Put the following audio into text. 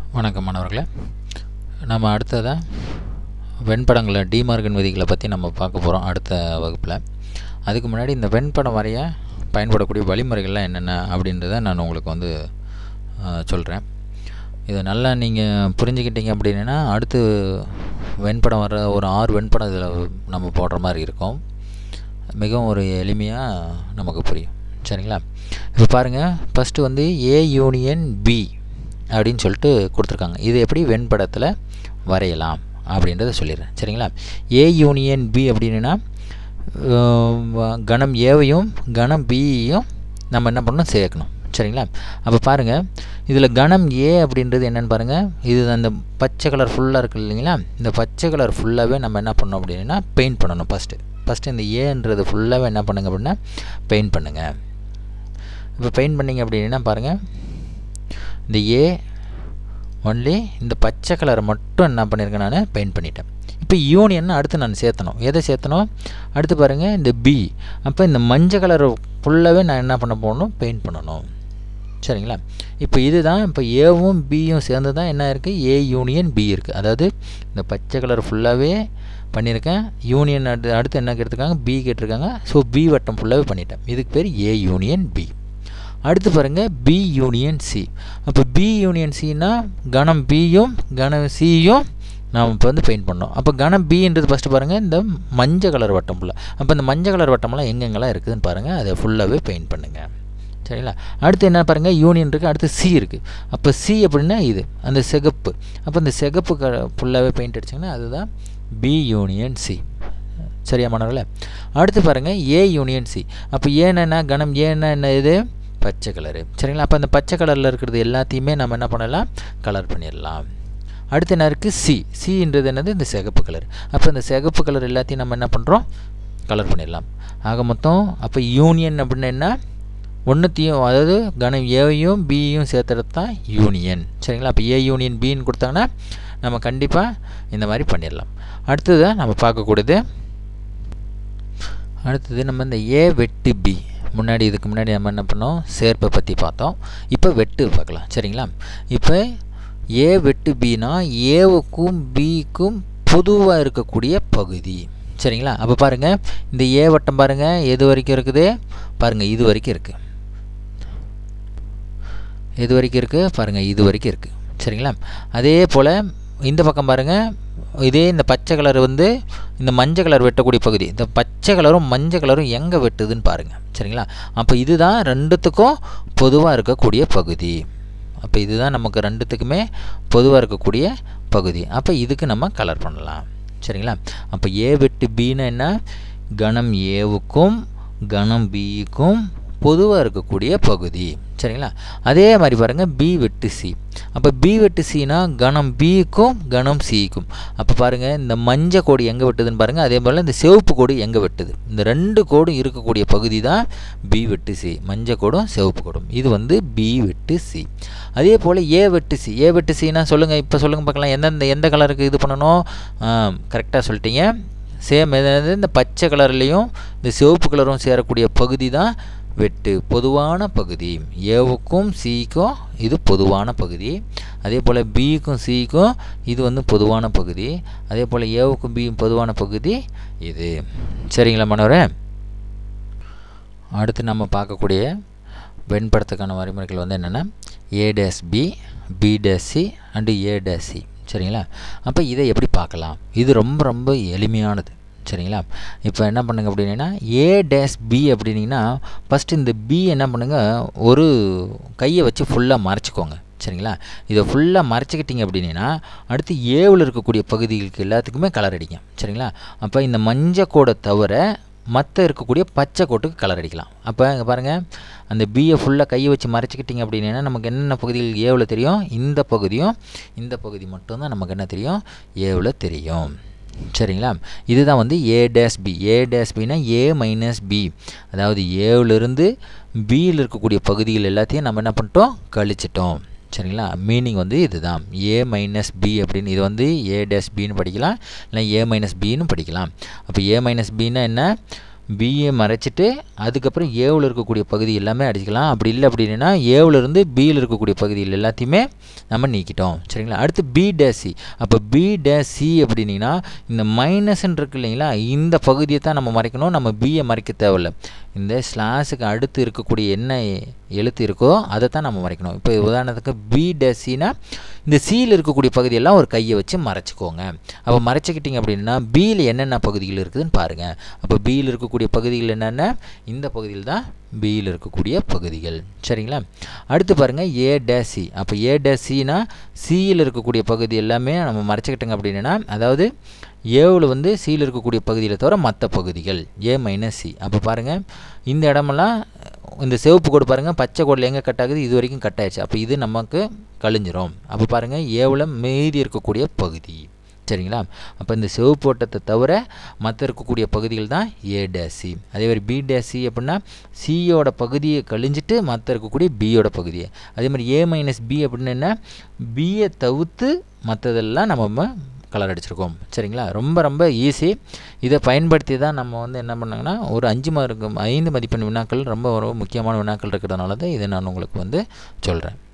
வணக்கம் மாணவர்களே நம்ம அடுத்ததாக வெண்படங்களை டிமார்கன் விதிகளை பற்றி நம்ம பார்க்க போகிறோம் அடுத்த வகுப்பில் அதுக்கு முன்னாடி இந்த வெண்படம் வரைய பயன்படக்கூடிய வழிமுறைகள்லாம் என்னென்ன அப்படின்றத நான் உங்களுக்கு வந்து சொல்கிறேன் இதை நல்லா நீங்கள் புரிஞ்சுக்கிட்டீங்க அப்படின்னா அடுத்து வெண்படம் வர ஒரு ஆறு வெண்படம் இதில் நம்ம போடுற மாதிரி இருக்கும் மிகவும் ஒரு எளிமையாக நமக்கு புரியும் சரிங்களா இப்போ பாருங்கள் ஃபஸ்ட்டு வந்து ஏ யூனியன் பி அப்படின்னு சொல்லிட்டு கொடுத்துருக்காங்க இது எப்படி வெண்படத்தில் வரையலாம் அப்படின்றத சொல்லிடுறேன் சரிங்களா ஏ யூனியன் பி அப்படின்னா கணம் ஏவையும் கணம் பியையும் நம்ம என்ன பண்ணணும் சேர்க்கணும் சரிங்களா அப்போ பாருங்கள் இதில் கணம் ஏ அப்படின்றது என்னென்னு பாருங்கள் இது அந்த பச்சை கலர் ஃபுல்லாக இருக்குது இல்லைங்களா இந்த பச்சை கலர் ஃபுல்லாகவே நம்ம என்ன பண்ணோம் அப்படின்னா பெயிண்ட் பண்ணணும் ஃபஸ்ட்டு ஃபஸ்ட்டு இந்த ஏன்றது ஃபுல்லாகவே என்ன பண்ணுங்க அப்படின்னா பெயிண்ட் பண்ணுங்கள் இப்போ பெயிண்ட் பண்ணிங்க அப்படின்னா பாருங்கள் இந்த ஏ ஒன்லி இந்த பச்சை கலரை மட்டும் என்ன பண்ணியிருக்கேன் நான் பெயிண்ட் பண்ணிட்டேன் இப்போ யூனியன் அடுத்து நான் சேர்த்தணும் எதை சேர்த்தணும் அடுத்து பாருங்கள் இந்த பி அப்போ இந்த மஞ்சள் கலர் ஃபுல்லாகவே நான் என்ன பண்ண போகணும் பெயிண்ட் பண்ணணும் சரிங்களா இப்போ இதுதான் இப்போ ஏவும் பியும் சேர்ந்து தான் என்ன இருக்குது ஏ யூனியன் பி இருக்குது அதாவது இந்த பச்சை கலர் ஃபுல்லாகவே பண்ணியிருக்கேன் யூனியன் அடுத்து அடுத்து என்ன கேட்டிருக்காங்க பி கேட்டிருக்காங்க ஸோ பி வட்டம் ஃபுல்லாகவே பண்ணிட்டேன் இதுக்கு பேர் ஏ யூனியன் பி அடுத்து பாருங்கள் பி யூனியன் சி அப்போ பி யூனியன் சின்னா கணம் பியும் கணம் சியும் நாம் இப்போ வந்து பெயிண்ட் பண்ணோம் அப்போ கணம் பின்றது ஃபஸ்ட்டு பாருங்கள் இந்த மஞ்சள் கலர் வட்டம் ஃபுல்லாக அப்போ இந்த மஞ்சள் கலர் வட்டமெல்லாம் எங்கெங்கெல்லாம் இருக்குதுன்னு பாருங்கள் அதை ஃபுல்லாகவே பெயிண்ட் பண்ணுங்கள் சரிங்களா அடுத்து என்ன பாருங்கள் யூனியன் இருக்குது அடுத்து சி இருக்குது அப்போ சி அப்படின்னா இது அந்த சிகப்பு அப்போ இந்த சிகப்பு க ஃபுல்லாகவே பெயிண்ட் அடிச்சிங்கன்னா அதுதான் பி யூனியன் சி சரியா மாணவர்களே அடுத்து பாருங்கள் ஏ யூனியன் சி அப்போ ஏன்னா கணம் ஏன்னா என்ன இது பச்சை கலரு சரிங்களா அப்போ அந்த பச்சை கலரில் இருக்கிறது எல்லாத்தையுமே நம்ம என்ன பண்ணலாம் கலர் பண்ணிடலாம் அடுத்து என்ன இருக்குது சி சின்றது என்னது இந்த சிகப்பு கலர் அப்போ இந்த சிகப்பு கலர் எல்லாத்தையும் நம்ம என்ன பண்ணுறோம் கலர் பண்ணிடலாம் ஆக மொத்தம் அப்போ யூனியன் அப்படின்னு என்ன ஒன்றுத்தையும் அதாவது கணம் ஏவையும் பியும் சேர்த்துறது தான் யூனியன் சரிங்களா அப்போ ஏ யூனியன் பின்னு கொடுத்தாங்கன்னா நம்ம கண்டிப்பாக இந்த மாதிரி பண்ணிடலாம் அடுத்தது நம்ம பார்க்கக்கூடியது அடுத்தது நம்ம இந்த ஏ வெட்டு பி முன்னாடி இதுக்கு முன்னாடி நம்ம என்ன பண்ணோம் சேர்ப்பை பற்றி பார்த்தோம் இப்போ வெட்டு பார்க்கலாம் சரிங்களா இப்போ ஏ வெட்டு பினா ஏவுக்கும் பிக்கும் பொதுவாக இருக்கக்கூடிய பகுதி சரிங்களா அப்போ பாருங்கள் இந்த ஏ வட்டம் பாருங்கள் எது வரைக்கும் இருக்குது பாருங்கள் இது வரைக்கும் இருக்குது எது வரைக்கும் இருக்குது பாருங்கள் இது வரைக்கும் இருக்குது சரிங்களா அதே போல் இந்த பக்கம் பாருங்கள் இதே இந்த பச்சை கலர் வந்து இந்த மஞ்சள் கலர் வெட்டக்கூடிய பகுதி இந்த பச்சை கலரும் மஞ்சள் கலரும் எங்கே வெட்டுதுன்னு பாருங்கள் சரிங்களா அப்போ இதுதான் ரெண்டுத்துக்கும் பொதுவாக இருக்கக்கூடிய பகுதி அப்போ இதுதான் நமக்கு ரெண்டுத்துக்குமே பொதுவாக இருக்கக்கூடிய பகுதி அப்போ இதுக்கு நம்ம கலர் பண்ணலாம் சரிங்களா அப்போ ஏ வெட்டு பின்னு என்ன கணம் ஏவுக்கும் கணம் பிக்கும் பொதுவாக இருக்கக்கூடிய பகுதி சரிங்களா அதே மாதிரி பாருங்கள் பி வெட்டு சி அப்போ பி வெட்டு சினா கணம் பிக்கும் கணம் சிக்கும் அப்போ பாருங்கள் இந்த மஞ்சள் கோடு எங்கே வெட்டுதுன்னு பாருங்கள் அதே போல் இந்த சிவப்பு கோடு எங்கே வெட்டுது இந்த ரெண்டு கோடும் இருக்கக்கூடிய பகுதி தான் பி வெட்டு சி மஞ்சள் கோடும் சிவப்பு கோடும் இது வந்து பி வெட்டு சி அதே போல் ஏ வெட்டு சி ஏ வெட்டு சினா சொல்லுங்கள் இப்போ சொல்லுங்கள் பார்க்கலாம் எந்தெந்த எந்த கலருக்கு இது பண்ணணும் கரெக்டாக சொல்லிட்டீங்க சேம் எதாவது இந்த பச்சை கலர்லேயும் இந்த சிவப்பு கலரும் சேரக்கூடிய பகுதி தான் வெட்டு பொதுவான பகுதி ஏவுக்கும் சிக்கும் இது பொதுவான பகுதி அதே போல் பிக்கும் சிக்கும் இது வந்து பொதுவான பகுதி அதே போல் ஏவுக்கும் பியும் பொதுவான பகுதி இது சரிங்களா மாணவரே அடுத்து நம்ம பார்க்கக்கூடிய வெண்படத்துக்கான வழிமுறைகள் வந்து என்னென்னா A dash B B dash C and A dash C சரிங்களா அப்போ இதை எப்படி பார்க்கலாம் இது ரொம்ப ரொம்ப எளிமையானது சரிங்களா இப்போ என்ன பண்ணுங்க அப்படின்னா ஏ டேஸ் பி அப்படின்னீங்கன்னா ஃபஸ்ட்டு இந்த பி என்ன பண்ணுங்கள் ஒரு கையை வச்சு ஃபுல்லாக மறைச்சிக்கோங்க சரிங்களா இதை ஃபுல்லாக மறைச்சிக்கிட்டிங்க அப்படின்னா அடுத்து ஏவில் இருக்கக்கூடிய பகுதிகளுக்கு எல்லாத்துக்குமே கலர் அடிக்கும் சரிங்களா அப்போ இந்த மஞ்சள் கோடை தவிர மற்ற இருக்கக்கூடிய பச்சை கோட்டுக்கு கலர் அடிக்கலாம் அப்போ இங்கே பாருங்கள் அந்த பியை ஃபுல்லாக கையை வச்சு மறைச்சிக்கிட்டிங்க அப்படின்னா நமக்கு என்னென்ன பகுதிகள் ஏவில் தெரியும் இந்த பகுதியும் இந்த பகுதி மட்டும்தான் நமக்கு என்ன தெரியும் ஏவில் தெரியும் சரிங்களா இதுதான் வந்து A dash B A dash பினா ஏ மைனஸ் பி அதாவது ஏவிலிருந்து பியில் இருக்கக்கூடிய பகுதிகள் எல்லாத்தையும் நம்ம என்ன பண்ணிட்டோம் கழிச்சிட்டோம் சரிங்களா மீனிங் வந்து இதுதான் ஏ மைனஸ் பி அப்படின்னு இது வந்து ஏ டேஸ் பின்னு படிக்கலாம் இல்லை ஏ மைனஸ் பின்னு படிக்கலாம் அப்போ ஏ மைனஸ் பின்னா என்ன பிஏ மறைச்சிட்டு அதுக்கப்புறம் ஏவில் இருக்கக்கூடிய பகுதி எல்லாமே அடிச்சுக்கலாம் அப்படி இல்லை அப்படின்னா ஏவில் இருந்து பியில் இருக்கக்கூடிய பகுதிகள் எல்லாத்தையுமே நம்ம நீக்கிட்டோம் சரிங்களா அடுத்து பி டேஸ் சி அப்போ பி டேஸ் சி அப்படின்னீங்கன்னா இந்த மைனஸ்ன்னு இருக்கு இல்லைங்களா இந்த பகுதியை தான் நம்ம மறைக்கணும் நம்ம பியை மறைக்க தேவையில்ல இந்த ஸ்லாஸுக்கு அடுத்து இருக்கக்கூடிய என்ன எழுத்து இருக்கோ அதை தான் நம்ம மறைக்கணும் இப்போ உதாரணத்துக்கு பி டேஸ் சினா இந்த சியில் இருக்கக்கூடிய பகுதியெல்லாம் ஒரு கையை வச்சு மறைச்சிக்கோங்க அப்போ மறைச்சிக்கிட்டிங்க அப்படின்னா பியில் என்னென்ன பகுதிகள் இருக்குதுன்னு பாருங்கள் அப்போ பியில் இருக்கக்கூடிய பகுதிகள் என்னென்ன இந்த பகுதியில் தான் பியில் இருக்கக்கூடிய பகுதிகள் சரிங்களா அடுத்து பாருங்கள் ஏ டேஸ் சி அப்போ ஏ டேஸ் சினா சியில் இருக்கக்கூடிய பகுதி எல்லாமே நம்ம மறைச்சிக்கிட்டோங்க அப்படின்னா அதாவது ஏவில் வந்து சியில் இருக்கக்கூடிய பகுதியில் தவிர மற்ற பகுதிகள் ஏ மைனஸ் சி அப்போ பாருங்கள் இந்த இடமெல்லாம் இந்த சிவப்பு கோடு பாருங்கள் பச்சை கோடில் எங்கே கட் ஆகுது இது வரைக்கும் கட் ஆயிடுச்சு அப்போ இது நமக்கு கழிஞ்சிரும் அப்போ பாருங்கள் ஏவில் மீதி இருக்கக்கூடிய பகுதி சரிங்களா அப்போ இந்த சிவப்பு ஓட்டத்தை தவிர மற்ற இருக்கக்கூடிய பகுதிகள் தான் ஏ டேசி அதே மாதிரி பி டேசி அப்படின்னா சியோட பகுதியை கழிஞ்சிட்டு மற்ற இருக்கக்கூடிய பியோட பகுதியை அதே மாதிரி ஏ மைனஸ் பி அப்படின்னு என்ன பியை தவிர்த்து மற்றதெல்லாம் நம்ம கலர் அடிச்சிருக்கோம் சரிங்களா ரொம்ப ரொம்ப ஈஸி இதை பயன்படுத்தி தான் நம்ம வந்து என்ன பண்ணாங்கன்னா ஒரு அஞ்சு மார்க்கு ஐந்து மதிப்பெண் வினாக்கள் ரொம்ப ஒரு முக்கியமான வினாக்கள் இருக்கிறதுனால தான் இதை நான் உங்களுக்கு வந்து சொல்கிறேன்